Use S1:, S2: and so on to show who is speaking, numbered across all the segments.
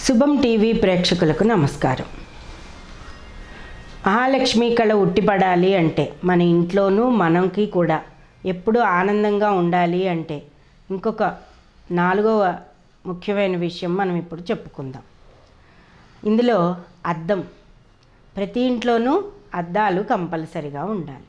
S1: శుభం టీవీ ప్రేక్షకులకు నమస్కారం మహాలక్ష్మి కళ ఉట్టిపడాలి అంటే మన ఇంట్లోనూ మనకి కూడా ఎప్పుడూ ఆనందంగా ఉండాలి అంటే ఇంకొక నాలుగవ ముఖ్యమైన విషయం మనం ఇప్పుడు చెప్పుకుందాం ఇందులో అద్దం ప్రతి ఇంట్లోనూ అద్దాలు కంపల్సరిగా ఉండాలి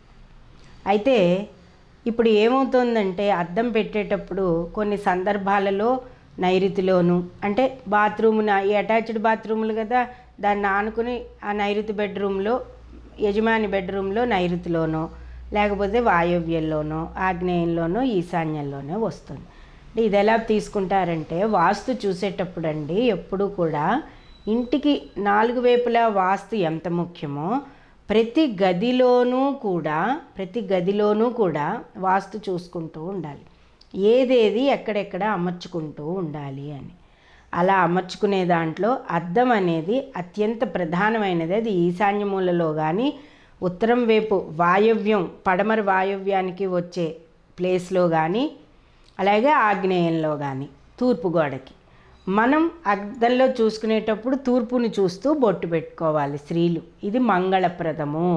S1: అయితే ఇప్పుడు ఏమవుతుందంటే అద్దం పెట్టేటప్పుడు కొన్ని సందర్భాలలో నైరుతిలోను అంటే బాత్రూమ్ ఈ అటాచ్డ్ బాత్రూములు కదా దాన్ని ఆనుకుని ఆ నైరుతి బెడ్రూమ్లో యజమాని బెడ్రూమ్లో నైరుతిలోనో లేకపోతే వాయవ్యంలోనో ఆగ్నేయంలోనో ఈశాన్యంలోనో వస్తుంది అంటే ఇది ఎలా తీసుకుంటారంటే వాస్తు చూసేటప్పుడు అండి ఎప్పుడు కూడా ఇంటికి నాలుగు వైపులా వాస్తు ఎంత ముఖ్యమో ప్రతి గదిలోనూ కూడా ప్రతి గదిలోనూ కూడా వాస్తు చూసుకుంటూ ఉండాలి ఏదేది ఎక్కడెక్కడ అమర్చుకుంటూ ఉండాలి అని అలా అమర్చుకునే దాంట్లో అద్దం అనేది అత్యంత ప్రధానమైనది అది ఈశాన్య మూలలో కానీ ఉత్తరం వైపు వాయవ్యం పడమర వాయవ్యానికి వచ్చే ప్లేస్లో కానీ అలాగే ఆగ్నేయంలో కానీ తూర్పు గోడకి మనం అద్దంలో చూసుకునేటప్పుడు తూర్పుని చూస్తూ బొట్టు పెట్టుకోవాలి స్త్రీలు ఇది మంగళప్రదము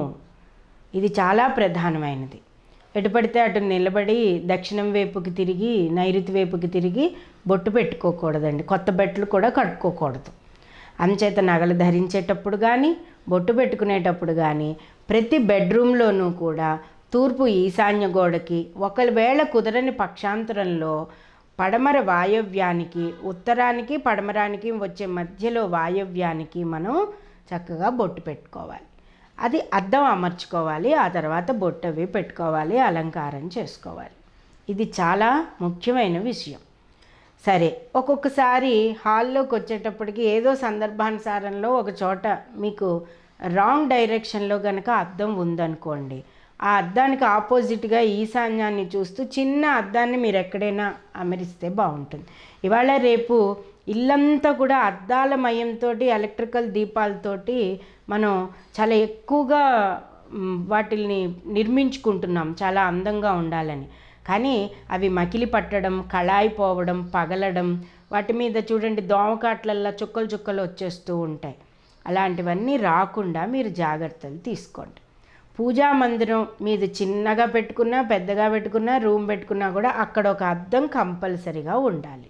S1: ఇది చాలా ప్రధానమైనది ఎటు పడితే అటు నిలబడి దక్షిణం వైపుకి తిరిగి నైరుతి వైపుకి తిరిగి బొట్టు పెట్టుకోకూడదండి కొత్త బట్టలు కూడా కట్టుకోకూడదు అంచేత నగలు ధరించేటప్పుడు కానీ బొట్టు పెట్టుకునేటప్పుడు కానీ ప్రతి బెడ్రూమ్లోనూ కూడా తూర్పు ఈశాన్య గోడకి ఒకవేళ కుదరని పక్షాంతరంలో పడమర వాయవ్యానికి ఉత్తరానికి పడమరానికి వచ్చే మధ్యలో వాయవ్యానికి మనం చక్కగా బొట్టు పెట్టుకోవాలి అది అద్దం అమర్చుకోవాలి ఆ తర్వాత బొట్టు అవి పెట్టుకోవాలి అలంకారం చేసుకోవాలి ఇది చాలా ముఖ్యమైన విషయం సరే ఒక్కొక్కసారి హాల్లోకి వచ్చేటప్పటికి ఏదో సందర్భానుసారంలో ఒక చోట మీకు రాంగ్ డైరెక్షన్లో కనుక అద్దం ఉందనుకోండి ఆ అద్దానికి ఆపోజిట్గా ఈశాన్యాన్ని చూస్తూ చిన్న అద్దాన్ని మీరు ఎక్కడైనా అమరిస్తే బాగుంటుంది ఇవాళ రేపు ఇల్లంతా కూడా అద్దాల మయంతో ఎలక్ట్రికల్ దీపాలతోటి మనం చాలా ఎక్కువగా మ్, వాటిల్ని నిర్మించుకుంటున్నాం చాలా అందంగా ఉండాలని కానీ అవి మకిలి పట్టడం కళాయి పోవడం పగలడం వాటి మీద చూడండి దోమకాట్లల్లో చుక్కలు చుక్కలు వచ్చేస్తూ ఉంటాయి అలాంటివన్నీ రాకుండా మీరు జాగ్రత్తలు తీసుకోండి పూజా మందిరం మీద చిన్నగా పెట్టుకున్నా పెద్దగా పెట్టుకున్నా రూమ్ పెట్టుకున్నా కూడా అక్కడ ఒక అద్దం కంపల్సరిగా ఉండాలి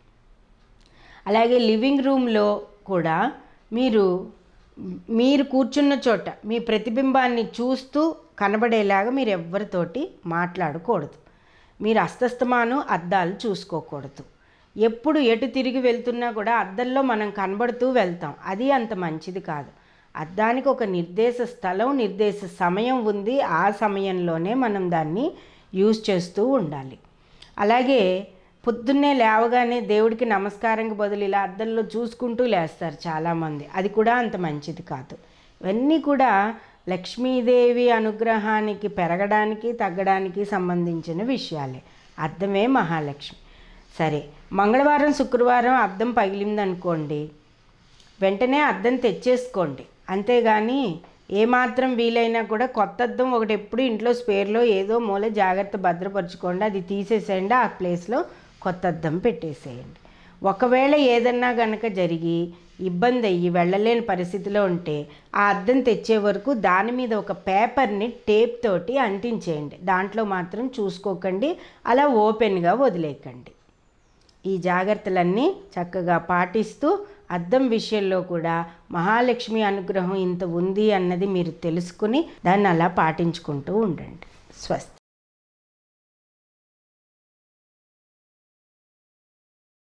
S1: అలాగే లివింగ్ రూమ్లో కూడా మీరు మీరు కూర్చున్న చోట మీ ప్రతిబింబాన్ని చూస్తూ కనబడేలాగా మీరు ఎవ్వరితోటి మాట్లాడకూడదు మీరు అస్తస్తమానం అద్దాలు చూసుకోకూడదు ఎప్పుడు ఎటు తిరిగి వెళ్తున్నా కూడా అద్దంలో మనం కనబడుతూ వెళ్తాం అది అంత మంచిది కాదు అద్దానికి ఒక నిర్దేశ స్థలం నిర్దేశ సమయం ఉంది ఆ సమయంలోనే మనం దాన్ని యూజ్ చేస్తూ ఉండాలి అలాగే పొద్దున్నే లేవగానే దేవుడికి నమస్కారంకి బదులు ఇలా అద్దంలో చూసుకుంటూ లేస్తారు చాలామంది అది కూడా అంత మంచిది కాదు ఇవన్నీ కూడా లక్ష్మీదేవి అనుగ్రహానికి పెరగడానికి తగ్గడానికి సంబంధించిన విషయాలే అద్దమే మహాలక్ష్మి సరే మంగళవారం శుక్రవారం అద్దం పగిలిందనుకోండి వెంటనే అద్దం తెచ్చేసుకోండి అంతేగాని ఏమాత్రం వీలైనా కూడా కొత్త అద్దం ఒకటి ఎప్పుడు ఇంట్లో స్పేర్లో ఏదో మూల జాగ్రత్త భద్రపరచుకోండి అది తీసేసేయండి ఆ ప్లేస్లో కొత్త అద్దం పెట్టేసేయండి ఒకవేళ ఏదన్నా గనక జరిగి ఇబ్బంది అయ్యి వెళ్ళలేని పరిస్థితిలో ఉంటే ఆ అద్దం తెచ్చే వరకు దాని మీద ఒక పేపర్ని టేప్ తోటి అంటించేయండి దాంట్లో మాత్రం చూసుకోకండి అలా ఓపెన్గా వదిలేయకండి ఈ జాగ్రత్తలన్నీ చక్కగా పాటిస్తూ అద్దం విషయంలో కూడా మహాలక్ష్మి అనుగ్రహం ఇంత ఉంది అన్నది మీరు తెలుసుకుని దాన్ని అలా పాటించుకుంటూ ఉండండి స్వస్తి